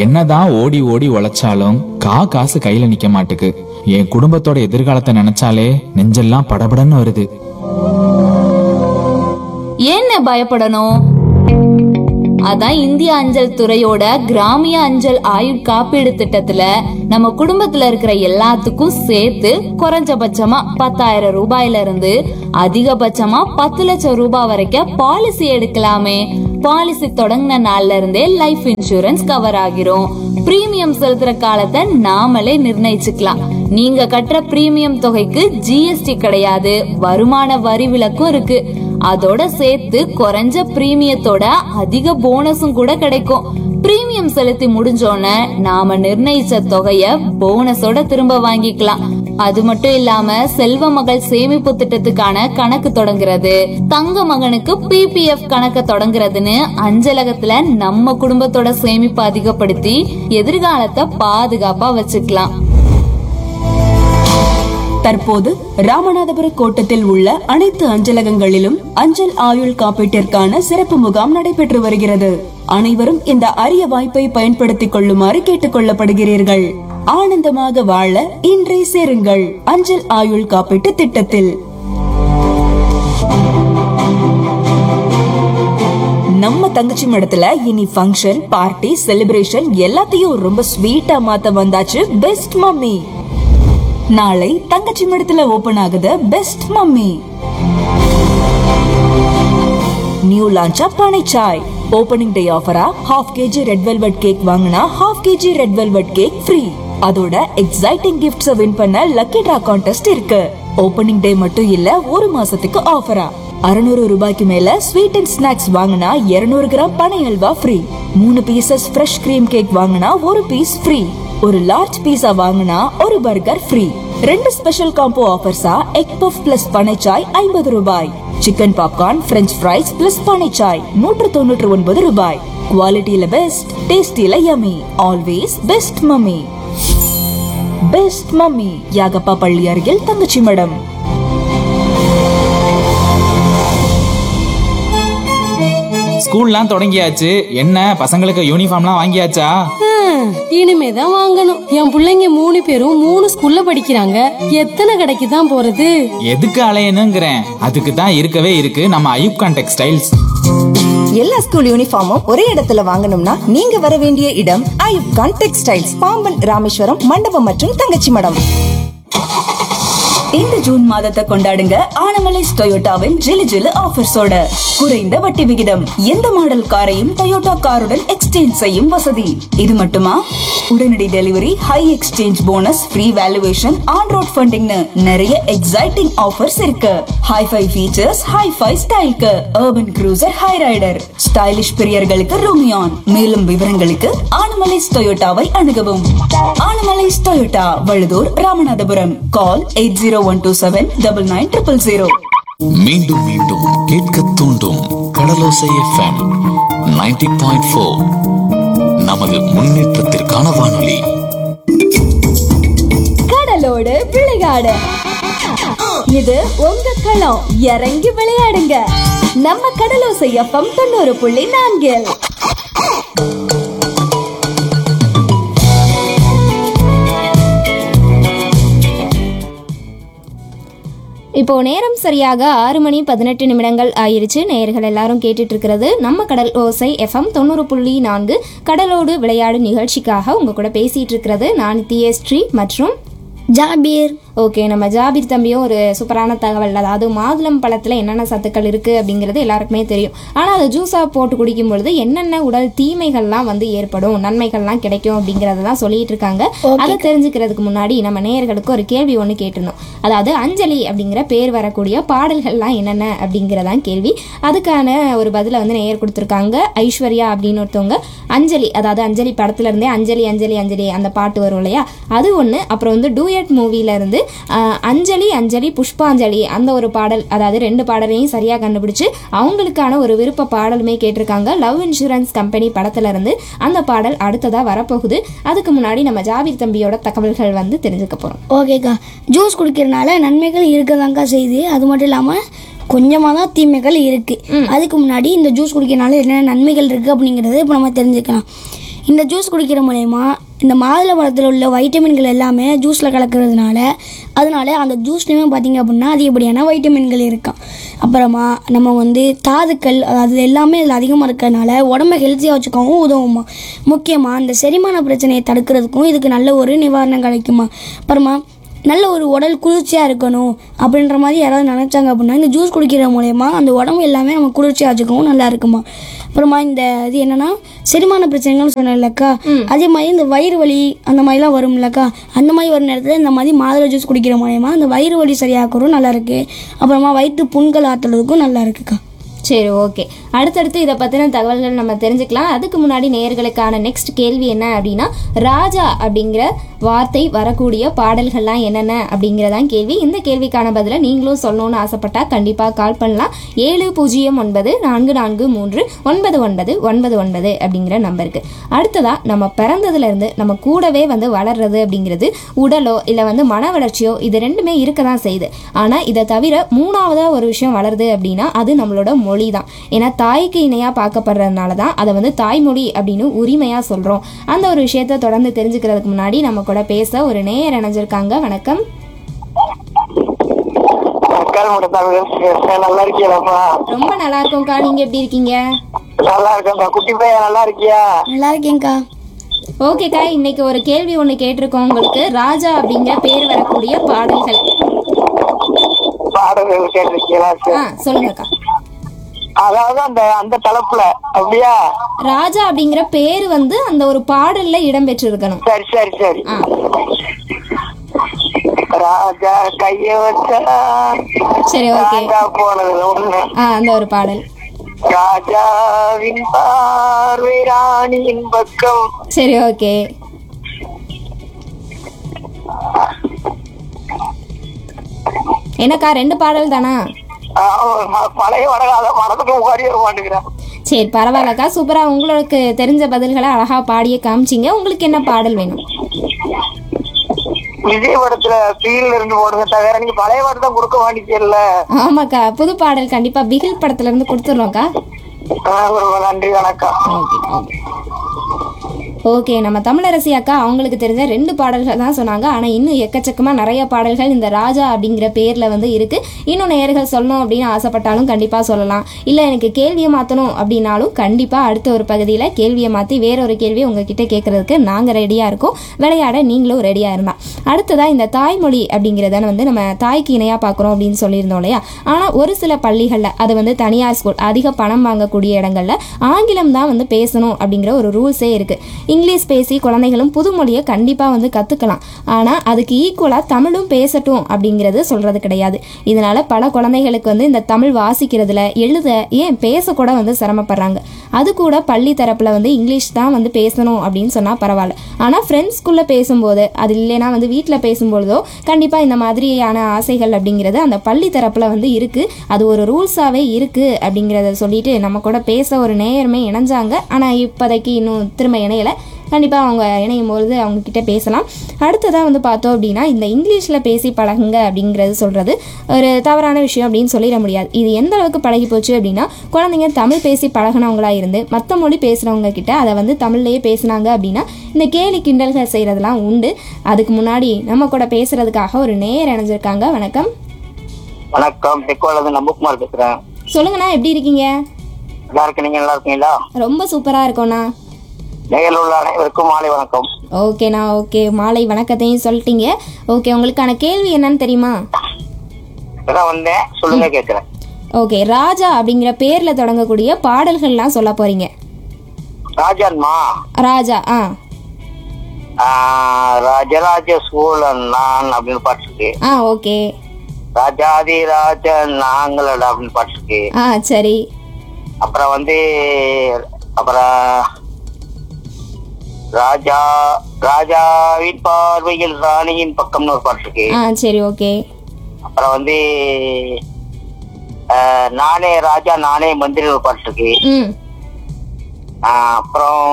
என்னதான் ஓடி ஓடி உழைச்சாலும் கா காசு கையில நிக்க மாட்டுக்கு என் குடும்பத்தோட எதிர்காலத்தை நினைச்சாலே நெஞ்செல்லாம் படபடன்னு வருது ஏன்னு பயப்படணும் அதான் இந்திய அஞ்சல் துறையோட கிராமிய அஞ்சல் ஆயுட் காப்பீடு திட்டத்துல நம்ம குடும்பத்துல இருக்கிற எல்லாத்துக்கும் சேர்த்து குறைஞ்சபட்சமா பத்தாயிரம் ரூபாயில இருந்து அதிகபட்சமா பத்து லட்சம் ரூபாய் வரைக்கும் பாலிசி எடுக்கலாமே பாலிசி தொடங்கின நாள்ல இருந்தே லைஃப் இன்சூரன்ஸ் கவர் ஆகிரும் பிரீமியம் செலுத்துற காலத்தை நாமளே நிர்ணயிச்சுக்கலாம் நீங்க கட்டுற பிரீமியம் தொகைக்கு ஜிஎஸ்டி கிடையாது வருமான வரி விலக்கும் இருக்கு அதோட சேர்த்து குறைஞ்ச பிரீமியத்தோட அதிக போனஸும் கூட கிடைக்கும் பிரீமியம் செலுத்தி முடிஞ்சோன நாம நிர்ணயிச்ச தொகைய போனஸோட திரும்ப வாங்கிக்கலாம் அது மட்டும் இல்லாம செல்வ மகள் சேமிப்பு திட்டத்துக்கான கணக்கு தொடங்குறது தங்க மகனுக்கு பிபிஎஃப் கணக்க தொடங்குறதுன்னு அஞ்சலகத்துல நம்ம குடும்பத்தோட சேமிப்பு அதிகப்படுத்தி எதிர்காலத்தை பாதுகாப்பா வச்சுக்கலாம் தற்போது ராமநாதபுர கோட்டத்தில் உள்ள அனைத்து அஞ்சலகங்களிலும் அஞ்சல் ஆயுள் காப்பீட்டிற்கான சிறப்பு முகாம் நடைபெற்று வருகிறது அனைவரும் இந்த அரிய வாய்ப்பை பயன்படுத்திக் கொள்ளுமாறு கேட்டுக் கொள்ளப்படுகிறீர்கள் ஆனந்தமாக வாழ இன்றே சேருங்கள் அஞ்சல் ஆயுள் காப்பீட்டு திட்டத்தில் நம்ம தங்கச்சி மடத்துல இனி ஃபங்க்ஷன் பார்ட்டி செலிப்ரேஷன் எல்லாத்தையும் ரொம்ப ஸ்வீட்டா மாத்த வந்தாச்சு பெஸ்ட் மம்மி நாளை தங்கச்சி மடத்துல ஓபன் ஆகுது பெஸ்ட் மம்மி நியூ லான்ச்சா பனைச்சாய் ஓபனிங் டே ஆஃபரா half KG red velvet cake வாங்கினா half KG red velvet cake free அதோட எக்ஸைட்டிங் கிஃப்ட்ஸ் வின் பண்ண லக்கி டிரா கான்டெஸ்ட் இருக்கு ஓபனிங் டே மட்டும் இல்ல ஒரு மாசத்துக்கு ஆஃபரா அறுநூறு ரூபாய்க்கு மேல ஸ்வீட் அண்ட் ஸ்நாக்ஸ் வாங்கினா 200 கிராம் பனை அல்வா ஃப்ரீ மூணு பீசஸ் ஃப்ரெஷ் கிரீம் கேக் வாங்கினா ஒரு பீஸ் ஃப்ரீ ஒரு லார்ஜ் பீஸா வாங்கினா ஒரு பர்கர் ஃப்ரீ ரெண்டு ஸ்பெஷல் காம்போ ஆஃபர்ஸா எக் பஃப் பிளஸ் பனைச்சாய் ஐம்பது ரூபாய் chicken popcorn French fries plus பனைச்சாய் நூற்று தொண்ணூற்று ஒன்பது ரூபாய் குவாலிட்டியில பெஸ்ட் டேஸ்டில yummy always best mummy best mummy Yagappa பள்ளி அருகில் தங்கச்சி மடம் ஸ்கூல்லாம் தொடங்கியாச்சு என்ன பசங்களுக்கு யூனிஃபார்ம்லாம் வாங்கியாச்சா இனிமே தான் வாங்கணும் என் பிள்ளைங்க மூணு பேரும் மூணு ஸ்கூல்ல படிக்கிறாங்க எத்தனை கடைக்கு தான் போறது எதுக்கு அலையணுங்கிறேன் அதுக்கு தான் இருக்கவே இருக்கு நம்ம ஐயூப்கான் டெக்ஸ்டைல்ஸ் எல்லா ஸ்கூல் யூனிஃபார்மும் ஒரே இடத்துல வாங்கணும்னா நீங்க வர வேண்டிய இடம் ஐயுப் கான் டெக்ஸ்டைல்ஸ் பாம்பன் ராமேஸ்வரம் மண்டபம் மற்றும் தங்கச்சி மடம் இந்த ஜூன் மாதத்தை கொண்டாடுங்க ஆனமலைஸ் டொயோட்டாவின் ஜிலு ஜிலு ஆஃபர்ஸோட குறைந்த வட்டி விகிதம் எந்த மாடல் காரையும் டொயோட்டா காருடன் எக்ஸ்சேஞ்ச் செய்யும் வசதி இது மட்டுமா உடனடி delivery high exchange bonus free valuation on road ஃபண்டிங்னு நிறைய எக்ஸைட்டிங் ஆஃபர்ஸ் இருக்கு ஹைஃபை ஃபீச்சர்ஸ் ஹைஃபை ஸ்டைல்க்கு Urban Cruiser Hyryder stylish பிரியர்களுக்கு ரூமியான் மேலும் விவரங்களுக்கு ஆனமலைஸ் டொயோட்டாவை அணுகவும் Anamallais Toyota Vazhudur Ramanathapuram call eight zero one two seven double nine triple zero மீண்டும் மீண்டும் கேட்க தூண்டும் கடலோசை எஃப்எம் 90.4 பாயிண்ட் ஃபோர் நமது முன்னேற்றத்திற்கான வானொலி கடலோடு விளையாடு இது உங்க களம் இறங்கி விளையாடுங்க நம்ம கடலோசை எஃப்எம் தொண்ணூறு புள்ளி நான்கில் இப்போ நேரம் சரியாக ஆறு மணி பதினெட்டு நிமிடங்கள் ஆயிருச்சு நேயர்கள் எல்லாரும் கேட்டுட்டு இருக்கிறது நம்ம கடல் ஓசை எஃப்எம் தொண்ணூறு புள்ளி நான்கு கடலோடு விளையாடு நிகழ்ச்சிக்காக உங்க கூட பேசிட்டு இருக்கிறது நான் தியஸ்ரீ மற்றும் ஜாபீர் ஓகே நம்ம ஜாபீர் தம்பியும் ஒரு சூப்பரான தகவல் அதாவது மாதுளம் பழத்தில் என்னென்ன சத்துக்கள் இருக்குது அப்படிங்கிறது எல்லாருக்குமே தெரியும் ஆனால் அதை ஜூஸாக போட்டு குடிக்கும் பொழுது என்னென்ன உடல் தீமைகள்லாம் வந்து ஏற்படும் நன்மைகள்லாம் கிடைக்கும் அப்படிங்கிறத தான் சொல்லிட்டு இருக்காங்க அதை தெரிஞ்சுக்கிறதுக்கு முன்னாடி நம்ம நேயர்களுக்கு ஒரு கேள்வி ஒன்று கேட்டிருந்தோம் அதாவது அஞ்சலி அப்படிங்கிற பேர் வரக்கூடிய பாடல்கள்லாம் என்னென்ன அப்படிங்கிறதான் கேள்வி அதுக்கான ஒரு பதிலை வந்து நேயர் கொடுத்துருக்காங்க ஐஸ்வர்யா அப்படின்னு ஒருத்தவங்க அஞ்சலி அதாவது அஞ்சலி படத்துல இருந்தே அஞ்சலி அஞ்சலி அஞ்சலி அந்த பாட்டு வரும் இல்லையா அது ஒன்று அப்புறம் வந்து டூயட் மூவில இருந்து ஆஹ், அஞ்சலி அஞ்சலி புஷ்பாஞ்சலி அந்த ஒரு பாடல் அதாவது ரெண்டு பாடலையும் சரியாக கண்டுபிடிச்சு அவங்களுக்கான ஒரு விருப்ப பாடலுமே கேட்டிருக்காங்க லவ் இன்சூரன்ஸ் கம்பெனி படத்துல இருந்து அந்த பாடல் அடுத்ததாக வரப்போகுது அதுக்கு முன்னாடி நம்ம ஜாபீர் தம்பியோட தகவல்கள் வந்து தெரிஞ்சுக்க போகிறோம் ஓகேக்கா ஜூஸ் குடிக்கிறனால நன்மைகள் இருக்கதாங்க்கா செய்யுது அது மட்டும் இல்லாமல் கொஞ்சமாக தான் தீமைகள் இருக்குது அதுக்கு முன்னாடி இந்த ஜூஸ் குடிக்கிறனால என்னென்ன நன்மைகள் இருக்குது அப்படிங்கிறத இப்போ நம்ம தெரிஞ்சுக்கலாம் இந்த ஜூஸ் குடிக்கிற மூலயமா இந்த மாதுளை பழத்தில் உள்ள வைட்டமின்கள் எல்லாமே ஜூஸில் கலக்கிறதுனால அதனால அந்த ஜூஸ்லேயுமே பார்த்தீங்க அப்படின்னா அதிகப்படியான வைட்டமின்கள் இருக்காம் அப்புறமா நம்ம வந்து தாதுக்கள் அது எல்லாமே இதில் அதிகமாக இருக்கிறதுனால உடம்ப ஹெல்த்தியாக வச்சுக்கவும் உதவுமா முக்கியமாக இந்த செரிமான பிரச்சனையை தடுக்கிறதுக்கும் இதுக்கு நல்ல ஒரு நிவாரணம் கிடைக்குமா அப்புறமா நல்ல ஒரு உடல் குளிர்ச்சியாக இருக்கணும் அப்படின்ற மாதிரி யாராவது நினச்சாங்க அப்படின்னா இந்த ஜூஸ் குடிக்கிற மூலயமா அந்த உடம்பு எல்லாமே நம்ம குளிர்ச்சியாக வச்சுக்கவும் நல்லா இருக்குமா அப்புறமா இந்த இது என்னன்னா செரிமான பிரச்சனைகள்னு சொன்னேன்லக்கா அதே மாதிரி இந்த வயிறு வலி அந்த மாதிரிலாம் வரும்லக்கா அந்த மாதிரி ஒரு நேரத்தில் இந்த மாதிரி மாதுளை ஜூஸ் குடிக்கிற மூலயமா அந்த வயிறு வலி சரியாக்கிறதும் நல்லா இருக்கு அப்புறமா வயிற்று புண்கள் ஆற்றுறதுக்கும் நல்லா இருக்குக்கா சரி ஓகே அடுத்தடுத்து இதை பற்றின தகவல்கள் நம்ம தெரிஞ்சுக்கலாம் அதுக்கு முன்னாடி நேயர்களுக்கான நெக்ஸ்ட் கேள்வி என்ன அப்படின்னா ராஜா அப்படிங்கிற வார்த்தை வரக்கூடிய பாடல்கள்லாம் என்னென்ன அப்படிங்கிறதான் கேள்வி இந்த கேள்விக்கான பதிலை நீங்களும் சொல்லணும்னு ஆசைப்பட்டா கண்டிப்பாக கால் பண்ணலாம் ஏழு பூஜ்ஜியம் ஒன்பது நான்கு நான்கு மூன்று ஒன்பது ஒன்பது ஒன்பது ஒன்பது அப்படிங்கிற நம்பருக்கு அடுத்ததா நம்ம பிறந்ததுலேருந்து நம்ம கூடவே வந்து வளர்றது அப்படிங்கிறது உடலோ இல்லை வந்து மன வளர்ச்சியோ இது ரெண்டுமே இருக்க தான் செய்யுது ஆனால் இதை தவிர மூணாவதாக ஒரு விஷயம் வளருது அப்படின்னா அது நம்மளோட மொழி தான் ஏன்னா தாய்க்கு இணையாக பார்க்கப்படுறதுனால தான் அதை வந்து தாய்மொழி அப்படின்னு உரிமையாக சொல்கிறோம் அந்த ஒரு விஷயத்தை தொடர்ந்து தெரிஞ்சுக்கிறதுக்கு முன்னாடி நம்ம கூட பேச ஒரு நேயர் இணைஞ்சிருக்காங்க வணக்கம் நல்லா இருக்கியாப்பா ரொம்ப நல்லா இருக்கோம்க்கா நீங்கள் எப்படி இருக்கீங்க நல்லா இருக்கேன்ப்பா குட்டி பையன் நல்லா இருக்கியா நல்லா இருக்கேங்க்கா ஓகேக்கா இன்னைக்கு ஒரு கேள்வி ஒன்று கேட்டிருக்கோம் உங்களுக்கு ராஜா அப்படிங்கிற பேர் வரக்கூடிய பாடல்கள் பாடல்கள் கேட்டிருக்கீங்களா ஆ சொல்லுங்கக்கா அதாவது அந்த அந்த தலைப்புல அப்படியா ராஜா அப்படிங்கிற பேர் வந்து அந்த ஒரு பாடல்ல இடம்பெற்றிருக்கணும் சரி சரி சரி ஆ ராஜா கைய வச்சா சரி ஓகே ராஜா போனது ஒண்ணு ஆ அந்த ஒரு பாடல் ராஜாவின் பார்வை ராணியின் பக்கம் சரி ஓகே என்னக்கா ரெண்டு பாடல் தானா ஆ, பழைய வடகால மனதுக்கு ஓடி வர மாட்டேங்கிறேன் சரி பரவாயில்லக்கா சூப்பரா உங்களுக்கு தெரிஞ்ச பதில்களை அழகா பாடியே காமிச்சிங்க உங்களுக்கு என்ன பாடல் வேணும் விஜய் படத்துல ஃபீல்ல இருந்து போடுங்க தவிர நீங்க பழைய பாட்டு தான் கொடுக்க மாட்டேங்கல ஆமாக்கா புது பாடல் கண்டிப்பா பிகில் படத்துல இருந்து கொடுத்துட்றோம்க்கா நன்றி வணக்கம் ஓகே ஓகே ஓகே நம்ம தமிழரசி அக்கா அவங்களுக்கு தெரிஞ்ச ரெண்டு பாடல்கள் தான் சொன்னாங்க ஆனால் இன்னும் எக்கச்சக்கமாக நிறைய பாடல்கள் இந்த ராஜா அப்படிங்கிற பேரில் வந்து இருக்குது இன்னும் நேர்கள் சொல்லணும் அப்படின்னு ஆசைப்பட்டாலும் கண்டிப்பாக சொல்லலாம் இல்லை எனக்கு கேள்வியை மாற்றணும் அப்படின்னாலும் கண்டிப்பாக அடுத்த ஒரு பகுதியில் கேள்வியை மாற்றி வேற ஒரு கேள்வியை உங்ககிட்ட கேட்கறதுக்கு நாங்கள் ரெடியாக இருக்கோம் விளையாட நீங்களும் ரெடியாக இருந்தா அடுத்ததாக இந்த தாய்மொழி அப்படிங்கிறத வந்து நம்ம தாய்க்கு இணையாக பார்க்குறோம் அப்படின்னு சொல்லியிருந்தோம் இல்லையா ஆனால் ஒரு சில பள்ளிகளில் அது வந்து தனியார் ஸ்கூல் அதிக பணம் வாங்கக்கூடிய இடங்கள்ல ஆங்கிலம் தான் வந்து பேசணும் அப்படிங்கிற ஒரு ரூல்ஸே இருக்குது இங்கிலீஷ் பேசி குழந்தைகளும் புது மொழியை கண்டிப்பாக வந்து கற்றுக்கலாம் ஆனால் அதுக்கு ஈக்குவலாக தமிழும் பேசட்டும் அப்படிங்கிறது சொல்கிறது கிடையாது இதனால் பல குழந்தைகளுக்கு வந்து இந்த தமிழ் வாசிக்கிறதுல எழுத ஏன் பேசக்கூட வந்து சிரமப்படுறாங்க அது கூட பள்ளி தரப்பில் வந்து இங்கிலீஷ் தான் வந்து பேசணும் அப்படின்னு சொன்னால் பரவாயில்ல ஆனால் ஃப்ரெண்ட்ஸ்குள்ளே பேசும்போது அது இல்லைன்னா வந்து வீட்டில் பேசும்பொழுதோ கண்டிப்பாக இந்த மாதிரியான ஆசைகள் அப்படிங்கிறது அந்த பள்ளி தரப்பில் வந்து இருக்குது அது ஒரு ரூல்ஸாகவே இருக்குது அப்படிங்கிறத சொல்லிட்டு நம்ம கூட பேச ஒரு நேயருமே இணைஞ்சாங்க ஆனால் இப்போதைக்கு இன்னும் திரும்ப இணையலை கண்டிப்பாக அவங்க இணையும் பொழுது அவங்க கிட்ட பேசலாம் அடுத்ததாக வந்து பார்த்தோம் அப்படின்னா இந்த இங்கிலீஷில் பேசி பழகுங்க அப்படிங்கிறது சொல்கிறது ஒரு தவறான விஷயம் அப்படின்னு சொல்லிட முடியாது இது எந்த அளவுக்கு பழகி போச்சு அப்படின்னா குழந்தைங்க தமிழ் பேசி பழகினவங்களா இருந்து மற்ற மொழி பேசுகிறவங்க கிட்ட அதை வந்து தமிழ்லேயே பேசுனாங்க அப்படின்னா இந்த கேலி கிண்டல்கள் செய்கிறதெல்லாம் உண்டு அதுக்கு முன்னாடி நம்ம கூட பேசுறதுக்காக ஒரு நேர் இணைஞ்சிருக்காங்க வணக்கம் வணக்கம் தெக்கோலது நம்பகுமார் பேசுறேன் சொல்லுங்கண்ணா எப்படி இருக்கீங்க நல்லா இருக்கு நீங்க நல்லா இருக்கீங்களா ரொம்ப சூப்பராக இருக்கோண்ணா நேரில் உள்ள அனைவருக்கும் மாலை வணக்கம் ஓகேண்ணா ஓகே மாலை வணக்கத்தையும் சொல்லிட்டீங்க ஓகே உங்களுக்கான கேள்வி என்னன்னு தெரியுமா இப்பதான் வந்தேன் சொல்லுங்க கேக்குறேன் ஓகே ராஜா அப்படிங்கிற பேர்ல தொடங்கக்கூடிய பாடல்கள்லாம் சொல்ல போறீங்க ராஜன்மா ராஜா ஆ ஆஹ், ராஜராஜ சோழன் நான் அப்படின்னு பாட்டு இருக்கு ஆ ஓகே ராஜாதி ராஜன் நாங்களடா அப்படின்னு பாட்டு இருக்கு ஆ சரி அப்புறம் வந்து அப்புறம் ராஜா ராஜாவின் பார்வையில் ராணியின் பக்கம்னு ஒரு பாட்டு இருக்கு ஆ சரி ஓகே அப்புறம் வந்து ஆஹ், நானே ராஜா நானே மந்திரி ஒரு பாட்டு இருக்கு ம் ஆஹ், அப்புறம்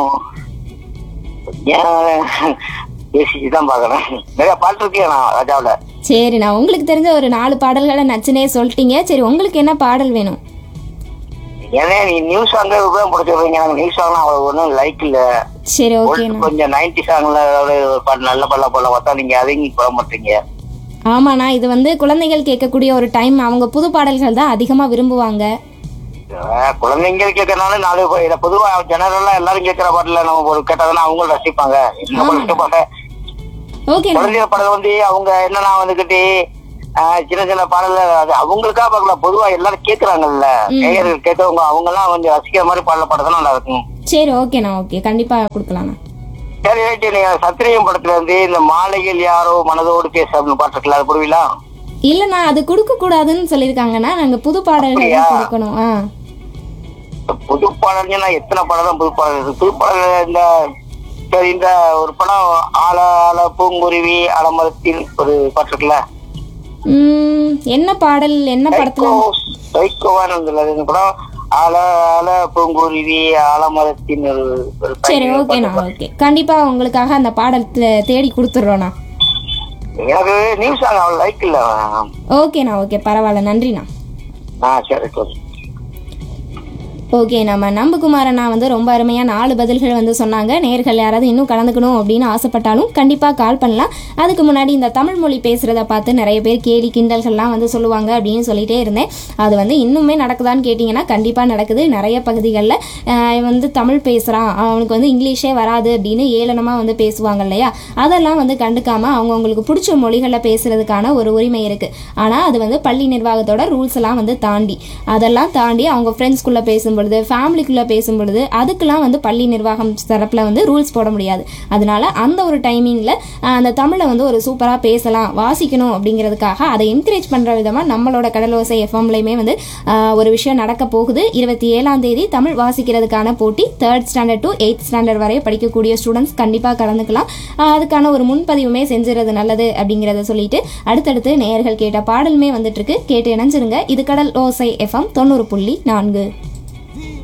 யோசிச்சு தான் பார்க்கறேன் நிறைய பாட்டு இருக்கு நான் ராஜாவுல சரி நான் உங்களுக்கு தெரிஞ்ச ஒரு நாலு பாடல்களை நச்சுனே சொல்லிட்டீங்க சரி உங்களுக்கு என்ன பாடல் வேணும் ஏன்னா நீ நியூஸ் சாங்க தான் பிடிச்சிருக்கீங்க எனக்கு நியூஸ் சாங்லாம் அவ்வளவு ஒன்றும் லைக் இல்ல சரி ஒரு ஓகேண்ணா கொஞ்சம் நைன்டி சாங்ல ஒரு பாட்டு நல்ல பல்ல போல பார்த்தா நீங்க அதையும் போட மாட்டீங்க ஆமாண்ணா இது வந்து குழந்தைகள் கேட்கக்கூடிய ஒரு டைம் அவங்க புது பாடல்கள் தான் அதிகமாக விரும்புவாங்க அஹ் குழந்தைங்க கேட்கறதுனால நாலு பேர் இதை பொதுவா ஜெனரலா எல்லாரும் கேட்கிற பாட்டுல நம்ம ஒரு கேட்டாதானே அவங்களும் ரசிப்பாங்க என்ன பாட்டு பாட்டேன் ஓகேண்ணா குழந்தைங்க பாடல் வந்து அவங்க என்னன்னா வந்துகிட்டு ஆஹ் சின்ன சின்ன பாடல்ல அது அவங்களுக்கா பார்க்கல பொதுவா எல்லாரும் கேக்குறாங்கல்ல நேயர்கள் கேட்கவங்க அவங்க எல்லாம் கொஞ்சம் ரசிக்கிற மாதிரி பாடல பாடுறதுனா நல்லா இருக்கும் சரி ஓகேண்ணா ஓகே கண்டிப்பாக கொடுக்கலாண்ணா சரி ரைட்டு நீங்க சத்திரியம் படத்துல இருந்து இந்த மாலையில் யாரோ மனதோடு பேச அப்படின்னு பாட்டு இருக்குல்ல அது போடுவீங்களா இல்லைண்ணா அது கொடுக்க கூடாதுன்னு சொல்லியிருக்காங்கன்னா நாங்கள் புது பாடல்கள் தான் அப்படியா? கொடுக்கணும் ஆ புது பாடல்னா எத்தனை பாடல் தான் புது பாடல் இருக்கு புது பாடல் இந்த சரி இந்த ஒரு படம் ஆல ஆல பூங்குருவி அலமரத்தில் ஒரு பாட்டு இருக்குல்ல ம், என்ன பாடல் என்ன படத்துல சைக்கோவான் இருந்தது இந்த படம் ஆல ஆல பூங்குருவி ஆலமரத்தின் ஒரு ஒரு சரி பயணிகள் ஓகேண்ணா பாட்டு. ஓகே கண்டிப்பா உங்களுக்காக அந்த பாடல் தே- தேடி கொடுத்துட்றோண்ணா எனக்கு நியூஸ் சாங் அவ்வளவு லைக் இல்ல ஓகேண்ணா ஓகே பரவாயில்ல நன்றிண்ணா ஆ சரி சரி ஓகே நம்ம நம்பகுமார் அண்ணா வந்து ரொம்ப அருமையாக நாலு பதில்கள் வந்து சொன்னாங்க நேர்கள் யாராவது இன்னும் கலந்துக்கணும் அப்படின்னு ஆசைப்பட்டாலும் கண்டிப்பாக கால் பண்ணலாம் அதுக்கு முன்னாடி இந்த தமிழ் மொழி பேசுகிறத பார்த்து நிறைய பேர் கேலி கிண்டல்கள்லாம் வந்து சொல்லுவாங்க அப்படின்னு சொல்லிட்டே இருந்தேன் அது வந்து இன்னுமே நடக்குதான்னு கேட்டிங்கன்னா கண்டிப்பாக நடக்குது நிறைய பகுதிகளில் வந்து தமிழ் பேசுகிறான் அவனுக்கு வந்து இங்கிலீஷே வராது அப்படின்னு ஏளனமாக வந்து பேசுவாங்க இல்லையா அதெல்லாம் வந்து கண்டுக்காமல் அவங்கவுங்களுக்கு பிடிச்ச மொழிகளில் பேசுகிறதுக்கான ஒரு உரிமை இருக்குது ஆனால் அது வந்து பள்ளி நிர்வாகத்தோட ரூல்ஸ் எல்லாம் வந்து தாண்டி அதெல்லாம் தாண்டி அவங்க ஃப்ரெண்ட்ஸ்குள்ளே பேசும் பொழுது ஃபேமிலிக்குள்ளே பேசும் பொழுது அதுக்கெல்லாம் வந்து பள்ளி நிர்வாகம் தரப்பில் வந்து ரூல்ஸ் போட முடியாது அதனால அந்த ஒரு டைமிங்கில் அந்த தமிழை வந்து ஒரு சூப்பராக பேசலாம் வாசிக்கணும் அப்படிங்கிறதுக்காக அதை என்கரேஜ் பண்ணுற விதமாக நம்மளோட கடலோசை எஃப்எம்லையுமே வந்து ஆஹ், ஒரு விஷயம் நடக்க போகுது இருபத்தி ஏழாம் தேதி தமிழ் வாசிக்கிறதுக்கான போட்டி third standard to eighth standard வரை படிக்கக்கூடிய ஸ்டூடெண்ட்ஸ் கண்டிப்பாக கலந்துக்கலாம் ஆஹ், அதுக்கான ஒரு முன்பதிவுமே செஞ்சுறது நல்லது அப்படிங்கிறத சொல்லிட்டு அடுத்தடுத்து நேயர்கள் கேட்ட பாடலுமே வந்துட்டு இருக்கு கேட்டு இணைஞ்சிருங்க இது கடல் ஓசை எஃப்எம் தொண்ணூறு புள்ளி நான்கு